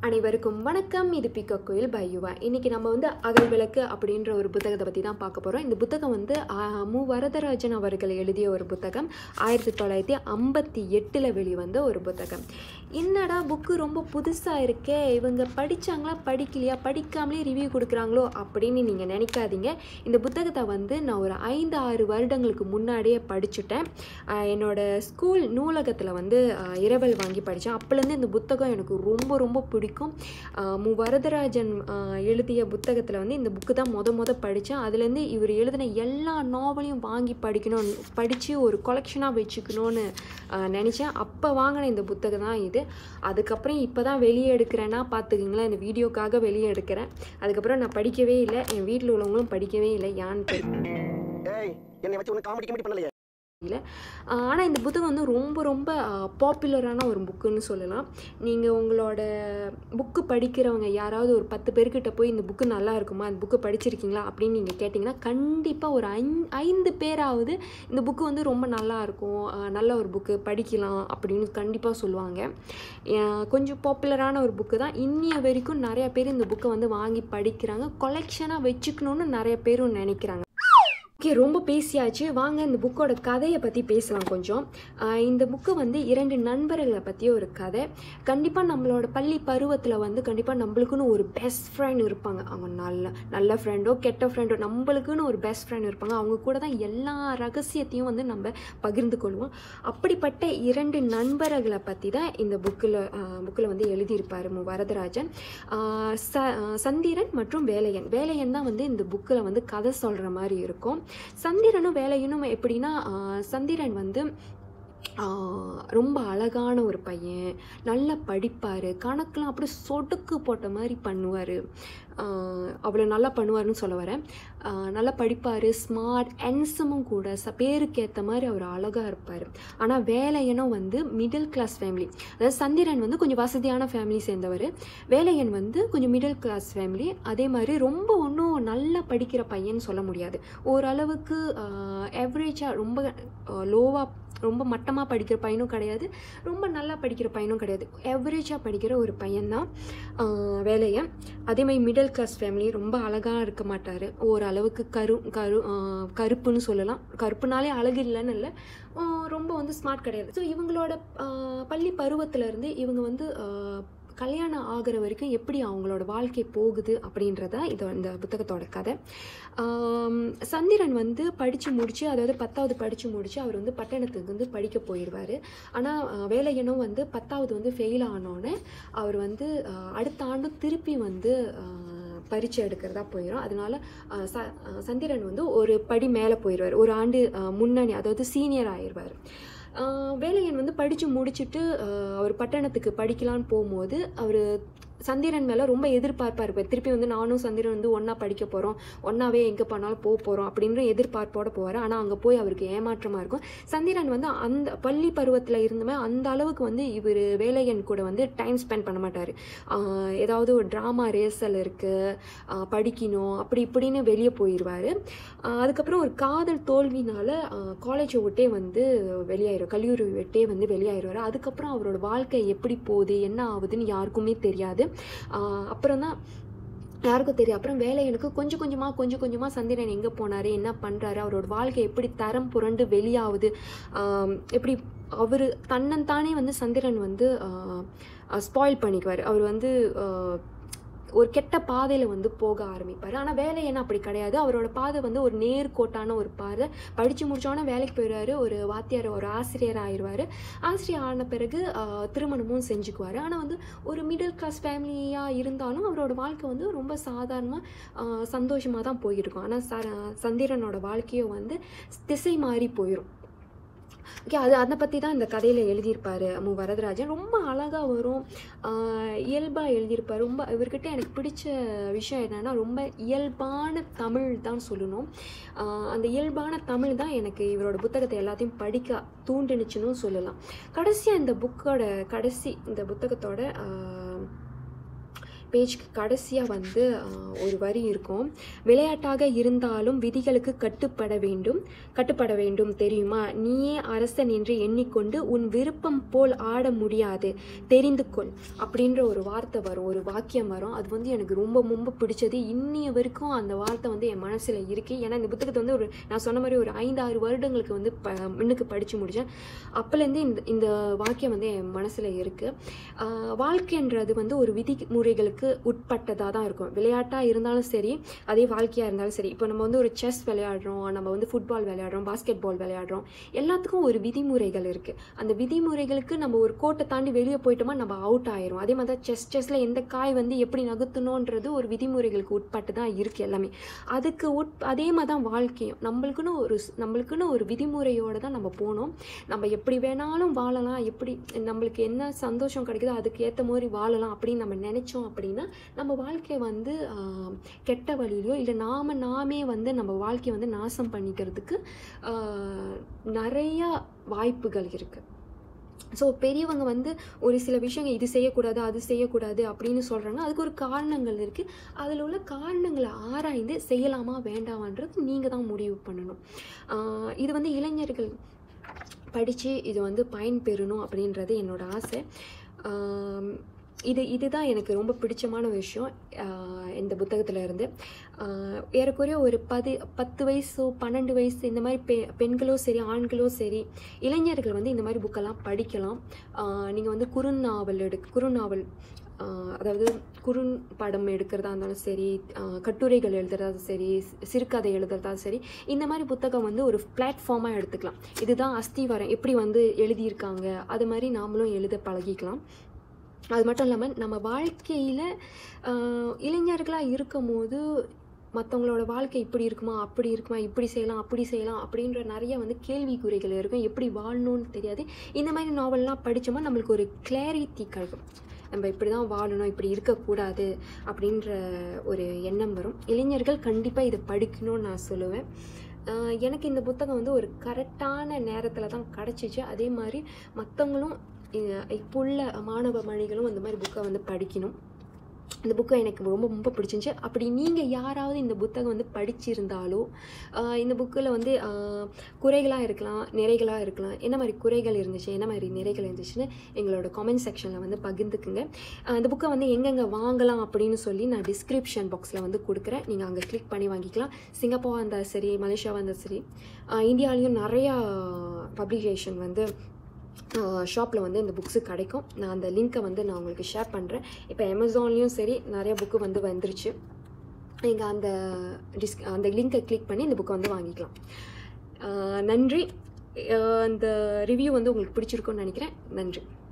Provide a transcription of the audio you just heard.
அனைவருக்கும் வணக்கம் இது பிக்க கோயில் பையுவா இன்னைக்கு நம்ம வந்து அகல் விளக்கு அப்படின்ற ஒரு புத்தகத்தை பற்றி தான் பார்க்க போகிறோம் இந்த புத்தகம் வந்து ஆ, மு வரதராஜன் அவர்கள் எழுதிய ஒரு புத்தகம் ஆயிரத்தி தொள்ளாயிரத்தி ஐம்பத்தி எட்டில் வெளிவந்த ஒரு புத்தகம் என்னடா புக்கு ரொம்ப புதுசாக இருக்கே இவங்க படித்தாங்களா படிக்கலையா படிக்காமலே ரிவ்யூ கொடுக்குறாங்களோ அப்படின்னு நீங்கள் நினைக்காதீங்க இந்த புத்தகத்தை வந்து நான் ஒரு ஐந்து ஆறு வருடங்களுக்கு முன்னாடியே படிச்சுட்டேன் ஆஹ் என்னோட ஸ்கூல் நூலகத்தில் வந்து ஆஹ் இரவல் வாங்கி படித்தேன் அப்போலேருந்து இந்த புத்தகம் எனக்கு ரொம்ப ரொம்ப பிடிக்கும் ஆஹ் மு வரதராஜன் ஆஹ் எழுதிய புத்தகத்தில் வந்து இந்த புக்கு தான் மொத மொத படித்தேன் அதுலேருந்து இவர் எழுதின எல்லா நாவலையும் வாங்கி படிக்கணும் படித்து ஒரு கொலெக்ஷனாக வச்சுக்கணும்னு ஆஹ் நினச்சேன் அப்போ வாங்கின இந்த புத்தகம் தான் இது அதுக்கப்புறம் இப்போ தான் வெளியே எடுக்கிறேன்னா பார்த்துக்கிங்களேன் இந்த வீடியோக்காக வெளியே எடுக்கிறேன் அதுக்கப்புறம் நான் படிக்கவே இல்லை என் வீட்டில் உள்ளவங்களும் படிக்கவே இல்லை யான்னு தெரியல ஏய் என்னை வச்சு ஒன்றும் காமெடி கிமெடி பண்ணலையே ஆனால் இந்த புத்தகம் வந்து ரொம்ப ரொம்ப பாப்புலரான ஒரு புக்குன்னு சொல்லலாம் நீங்கள் உங்களோட புக்கு படிக்கிறவங்க யாராவது ஒரு பத்து பேர்கிட்ட போய் இந்த புக்கு நல்லா இருக்குமா இந்த புக்கு படிச்சிருக்கீங்களா அப்படின்னு நீங்கள் கேட்டிங்கன்னா கண்டிப்பாக ஒரு ஐந் ஐந்து பேராவது இந்த புக்கு வந்து ரொம்ப நல்லா இருக்கும் ஆஹ் நல்ல ஒரு புக்கு படிக்கலாம் அப்படின்னு கண்டிப்பாக சொல்லுவாங்க ஆஹ் கொஞ்சம் பாப்புலரான ஒரு புக்கு தான் இன்னிய வரைக்கும் நிறைய பேர் இந்த புக்கை வந்து வாங்கி படிக்கிறாங்க கொலெக்ஷனாக வச்சுக்கணுன்னு நிறைய பேரும் நினைக்கிறாங்க ஓகே ரொம்ப பேசியாச்சு வாங்க இந்த புக்கோட கதையை பற்றி பேசலாம் கொஞ்சம் ஆஹ் இந்த புக்கு வந்து இரண்டு நண்பர்களை பற்றிய ஒரு கதை கண்டிப்பாக நம்மளோட பள்ளி பருவத்தில் வந்து கண்டிப்பாக நம்மளுக்குன்னு ஒரு பெஸ்ட் ஃப்ரெண்ட் இருப்பாங்க அவங்க நல்ல நல்ல ஃப்ரெண்டோ கெட்ட ஃப்ரெண்டோ நம்மளுக்குன்னு ஒரு பெஸ்ட் ஃப்ரெண்ட் இருப்பாங்க அவங்க கூட தான் எல்லா ரகசியத்தையும் வந்து நம்ம பகிர்ந்து கொள்வோம் அப்படிப்பட்ட இரண்டு நண்பர்களை பற்றி தான் இந்த புக்கில் புக்கில் வந்து எழுதியிருப்பார் மு வரதராஜன் ஆஹ் ச ஆஹ் சந்திரன் மற்றும் வேலையன் வேலையன் தான் வந்து இந்த புக்கில் வந்து கதை சொல்கிற மாதிரி இருக்கும் சந்திரனும் வேலையனும் எப்படின்னா ஆஹ் சந்திரன் வந்து ஆஹ் ரொம்ப அழகான ஒரு பையன் நல்லா படிப்பார் கணக்கெலாம் அப்படியே சொடுக்கு போட்ட மாதிரி பண்ணுவார் அவ்வளோ நல்லா பண்ணுவார்னு சொல்ல வரேன் ஆஹ் நல்லா படிப்பார் ஸ்மார்ட் என்சமும் கூட ச பேருக்கு ஏற்ற மாதிரி அவர் அழகாக இருப்பார் ஆனால் வேலையனும் வந்து மிடில் கிளாஸ் ஃபேமிலி அதாவது சந்திரன் வந்து கொஞ்சம் வசதியான ஃபேமிலி சேர்ந்தவர் வேலையன் வந்து கொஞ்சம் மிடில் கிளாஸ் ஃபேமிலி அதே மாதிரி ரொம்ப ஒன்றும் நல்லா படிக்கிற பையன் சொல்ல முடியாது ஓரளவுக்கு எவரேஜாக ரொம்ப லோவாக ரொம்ப மட்டமாக படிக்கிற பையனும் கிடையாது ரொம்ப நல்லா படிக்கிற பையனும் கிடையாது எவரேஜாக படிக்கிற ஒரு பையன்தான் ஆஹ் வேலையன் அதே மாதிரி மிடில் கிளாஸ் ஃபேமிலி ரொம்ப அழகாக இருக்க மாட்டார் ஓரளவுக்கு கரு கரு ஆஹ் கருப்புன்னு சொல்லலாம் கருப்புனாலே அழகு இல்லைன்னு இல்லை ஆஹ் ரொம்ப வந்து ஸ்மார்ட் கிடையாது ஸோ இவங்களோட ஆஹ் பள்ளி பருவத்திலேருந்து இவங்க வந்து ஆஹ் கல்யாணம் ஆகிற வரைக்கும் எப்படி அவங்களோட வாழ்க்கை போகுது அப்படின்றத இது இந்த புத்தகத்தோட கதை ஆம், சந்திரன் வந்து படித்து முடித்து அதாவது பத்தாவது படித்து முடித்து அவர் வந்து பட்டணத்துக்கு வந்து படிக்க போயிடுவார் ஆனால் வேலையனும் வந்து பத்தாவது வந்து ஃபெயில் ஆனோடனே அவர் வந்து ஆஹ், அடுத்த ஆண்டும் திருப்பி வந்து ஆஹ், பரீட்சை எடுக்கிறதா போயிடும் அதனால ஆஹ், ச ஆஹ், சந்திரன் வந்து ஒரு படி மேலே போயிடுவார் ஒரு ஆண்டு ஆஹ், முன்னணி அதாவது சீனியர் ஆயிடுவார் ஆஹ் வேலையன் வந்து படித்து முடிச்சுட்டு ஆஹ் அவர் பட்டணத்துக்கு படிக்கலான்னு போகும்போது அவர் சந்திரன் மேலே ரொம்ப எதிர்பார்ப்பாக இருப்பார் திருப்பி வந்து நானும் சந்திரன் வந்து ஒன்றா படிக்க போகிறோம் ஒன்றாவே எங்கே போனாலும் போக போகிறோம் அப்படின்ற எதிர்பார்ப்போட போவார் ஆனால் அங்கே போய் அவருக்கு ஏமாற்றமாக இருக்கும் சந்திரன் வந்து அந்த பள்ளி பருவத்தில் இருந்துமே அந்த அளவுக்கு வந்து இவர் வேலையன் கூட வந்து டைம் ஸ்பெண்ட் பண்ண மாட்டார் ஏதாவது ஒரு ட்ராமா ரேசல் இருக்குது படிக்கணும் அப்படி இப்படின்னு வெளியே போயிடுவார் அதுக்கப்புறம் ஒரு காதல் தோல்வினால காலேஜை விட்டே வந்து வெளியாயிரும் கல்லூரி விட்டே வந்து வெளியாயிடுவார் அதுக்கப்புறம் அவரோட வாழ்க்கை எப்படி போகுது என்ன ஆகுதுன்னு யாருக்குமே தெரியாது ஆஹ் அப்புறம் தான் யாருக்கும் தெரியும் அப்புறம் வேலையனுக்கு கொஞ்சம் கொஞ்சமாக கொஞ்சம் கொஞ்சமாக சந்திரன் எங்கே போனார் என்ன பண்ணுறாரு அவரோட வாழ்க்கை எப்படி தரம் புரண்டு வெளியாகுது ஆம், எப்படி அவர் தன்னந்தானே வந்து சந்திரன் வந்து ஸ்பாயில் பண்ணிக்குவார் அவர் வந்து ஆஹ், ஒரு கெட்ட பாதையில் வந்து போக ஆரம்பிப்பார் ஆனால் வேலை என்ன அப்படி கிடையாது அவரோட பாதை வந்து ஒரு நேர்கோட்டான ஒரு பாதை படித்து முடிச்சோன்னே வேலைக்கு போயிடுவார் ஒரு வாத்தியார் ஒரு ஆசிரியர் ஆயிடுவார் ஆசிரியர் ஆன பிறகு ஆஹ், திருமணமும் செஞ்சுக்குவார் ஆனால் வந்து ஒரு மிடில் கிளாஸ் ஃபேமிலியாக இருந்தாலும் அவரோட வாழ்க்கை வந்து ரொம்ப சாதாரணமாக சந்தோஷமாக தான் போயிருக்கும் ஆனால் ச சந்திரனோட வாழ்க்கையோ வந்து திசை மாறி போயிடும் ஓகே அது அதை பற்றி தான் இந்த கதையில் எழுதியிருப்பார் மு வரதராஜன் ரொம்ப அழகாக வரும் இயல்பாக எழுதியிருப்பார் ரொம்ப இவர்கிட்ட எனக்கு பிடிச்ச விஷயம் என்னென்னா ரொம்ப இயல்பான தமிழ் தான் சொல்லணும் ஆஹ் அந்த இயல்பான தமிழ் தான் எனக்கு இவரோட புத்தகத்தை எல்லாத்தையும் படிக்க தூண்டுனுச்சுன்னு சொல்லலாம் கடைசியாக இந்த புக்கோட கடைசி இந்த புத்தகத்தோட ஆஹ் பேஜ்க்கு கடைசியாக வந்து ஆஹ், ஒரு வரி இருக்கும் விளையாட்டாக இருந்தாலும் விதிகளுக்கு கட்டுப்பட வேண்டும் கட்டுப்பட வேண்டும் தெரியுமா நீயே அரசன் என்று எண்ணிக்கொண்டு உன் விருப்பம் போல் ஆட முடியாது தெரிந்து கொள் அப்படின்ற ஒரு வார்த்தை வரும் ஒரு வாக்கியம் வரும் அது வந்து எனக்கு ரொம்ப ரொம்ப பிடிச்சது இன்னிய வரைக்கும் அந்த வார்த்தை வந்து என் மனசில் இருக்குது ஏன்னா இந்த புத்தகத்தை வந்து ஒரு நான் சொன்ன மாதிரி ஒரு ஐந்து ஆறு வருடங்களுக்கு வந்து ப முன்னுக்கு படித்து முடித்தேன் அப்போலேருந்து இந்த இந்த வாக்கியம் வந்து என் மனசில் இருக்குது வாழ்க்கைன்றது வந்து ஒரு விதிமுறைகளுக்கு உட்பட்டதாக தான் இருக்கும் விளையாட்டாக இருந்தாலும் சரி அதே வாழ்க்கையாக இருந்தாலும் சரி இப்போ நம்ம வந்து ஒரு செஸ் விளையாடுறோம் நம்ம வந்து ஃபுட்பால் விளையாடுறோம் பாஸ்கெட் பால் விளையாடுறோம் எல்லாத்துக்கும் ஒரு விதிமுறைகள் இருக்குது அந்த விதிமுறைகளுக்கு நம்ம ஒரு கோட்டை தாண்டி வெளியே போயிட்டோமா நம்ம அவுட் ஆயிரும் அதே மாதிரி தான் செஸ் செஸ்ஸில் எந்த காய் வந்து எப்படி நகர்த்தணுன்றது ஒரு விதிமுறைகளுக்கு உட்பட்டு தான் இருக்குது எல்லாமே அதுக்கு உட் அதே மாதிரி தான் வாழ்க்கையும் நம்மளுக்குன்னு ஒரு ஸ்- நம்மளுக்குன்னு ஒரு விதிமுறையோடு தான் நம்ம போனோம் நம்ம எப்படி வேணாலும் வாழலாம் எப்படி நம்மளுக்கு என்ன சந்தோஷம் கிடைக்குதோ அதுக்கு ஏற்ற மாதிரி வாழலாம் அப்படின்னு நம்ம நினச்சோம் அப்படின்னா நம்ம வாழ்க்கையை வந்து ஆஹ், கெட்ட வழியிலையோ இல்லை நாம் நாமே வந்து நம்ம வாழ்க்கையை வந்து நாசம் பண்ணிக்கிறதுக்கு ஆஹ், நிறையா வாய்ப்புகள் இருக்குது ஸோ பெரியவங்க வந்து ஒரு சில விஷயங்கள் இது செய்யக்கூடாது அது செய்யக்கூடாது அப்படின்னு சொல்கிறாங்க அதுக்கு ஒரு காரணங்கள் இருக்குது அதில் உள்ள காரணங்களை ஆராய்ந்து செய்யலாமா வேண்டாமான்றது நீங்கள் தான் முடிவு பண்ணணும் ஆஹ் இது வந்து இளைஞர்கள் படித்து இது வந்து பயன்பெறணும் அப்படின்றது என்னோட ஆசை ஆம், இது இதுதான் எனக்கு ரொம்ப பிடிச்சமான விஷயம் ஆஹ் இந்த புத்தகத்தில் இருந்து ஆஹ் ஏறக்குறைய ஒரு பது பத்து வயசோ பன்னெண்டு வயசு இந்த மாதிரி பெ பெண்களோ சரி ஆண்களோ சரி இளைஞர்கள் வந்து இந்த மாதிரி புக்கெல்லாம் படிக்கலாம் நீங்கள் வந்து குறுநாவல் எடு குறுநாவல் ஆஹ் அதாவது குறும்படம் எடுக்கிறதா இருந்தாலும் சரி ஆஹ் கட்டுரைகள் எழுதுறதா சரி சி- சிறுகதை எழுதுறதா சரி இந்த மாதிரி புத்தகம் வந்து ஒரு பிளாட்ஃபார்மாக எடுத்துக்கலாம் இதுதான் அஸ்திவாரம் எப்படி வந்து எழுதியிருக்காங்க அது மாதிரி நாமளும் எழுத பழகிக்கலாம் அது மட்டும் இல்லாமல் நம்ம வாழ்க்கையில் இளைஞர்களாக இருக்கும் போது மற்றவங்களோட வாழ்க்கை இப்படி இருக்குமா அப்படி இருக்குமா இப்படி செய்யலாம் அப்படி செய்யலாம் அப்படின்ற நிறைய வந்து கேள்விக்குறிகள் இருக்கும் எப்படி வாழணும்னு தெரியாது இந்த மாதிரி நாவல்லாம் படித்தோமா நம்மளுக்கு ஒரு கிளாரிட்டி கிடைக்கும் நம்ம இப்படி தான் வாழணும் இப்படி இருக்கக்கூடாது அப்படின்ற ஒரு எண்ணம் வரும் இளைஞர்கள் கண்டிப்பாக இதை படிக்கணும்னு நான் சொல்லுவேன் ஆஹ் எனக்கு இந்த புத்தகம் வந்து ஒரு கரெக்டான நேரத்தில் தான் கிடச்சிச்சு அதே மாதிரி மற்றவங்களும் இப்போ உள்ள மாணவ மணிகளும் அந்த மாதிரி புக்கை வந்து படிக்கணும் இந்த புக்கை எனக்கு ரொம்ப ரொம்ப பிடிச்சிருந்துச்சு அப்படி நீங்கள் யாராவது இந்த புத்தகம் வந்து படிச்சிருந்தாலோ ஆஹ் இந்த புக்கில் வந்து ஆஹ் குறைகளாக இருக்கலாம் நிறைகளாக இருக்கலாம் என்ன மாதிரி குறைகள் இருந்துச்சு என்ன மாதிரி நிறைகள் இருந்துச்சுன்னு எங்களோட காமெண்ட் செக்ஷனில் வந்து பகிர்ந்துக்குங்க ஆஹ் இந்த புக்கை வந்து எங்கெங்கே வாங்கலாம் அப்படின்னு சொல்லி நான் டிஸ்கிரிப்ஷன் பாக்ஸில் வந்து கொடுக்குறேன் நீங்கள் அங்கே கிளிக் பண்ணி வாங்கிக்கலாம் சிங்கப்பூராக இருந்தாலும் சரி மலேசியாவாக இருந்தாலும் சரி ஆஹ் இந்தியாலேயும் நிறையா பப்ளிகேஷன் வந்து ஷாப்பில் வந்து இந்த புக்ஸு கிடைக்கும் நான் அந்த லிங்க்கை வந்து நான் உங்களுக்கு ஷேர் பண்ணுறேன் இப்போ அமேசான்லேயும் சரி நிறைய புக்கு வந்து வந்துருச்சு நீங்கள் அந்த டிஸ் அந்த லிங்க்கை கிளிக் பண்ணி இந்த புக்கை வந்து வாங்கிக்கலாம் ஆஹ் நன்றி ஆஹ் இந்த ரிவ்யூ வந்து உங்களுக்கு பிடிச்சிருக்கும்னு நினைக்கிறேன் நன்றி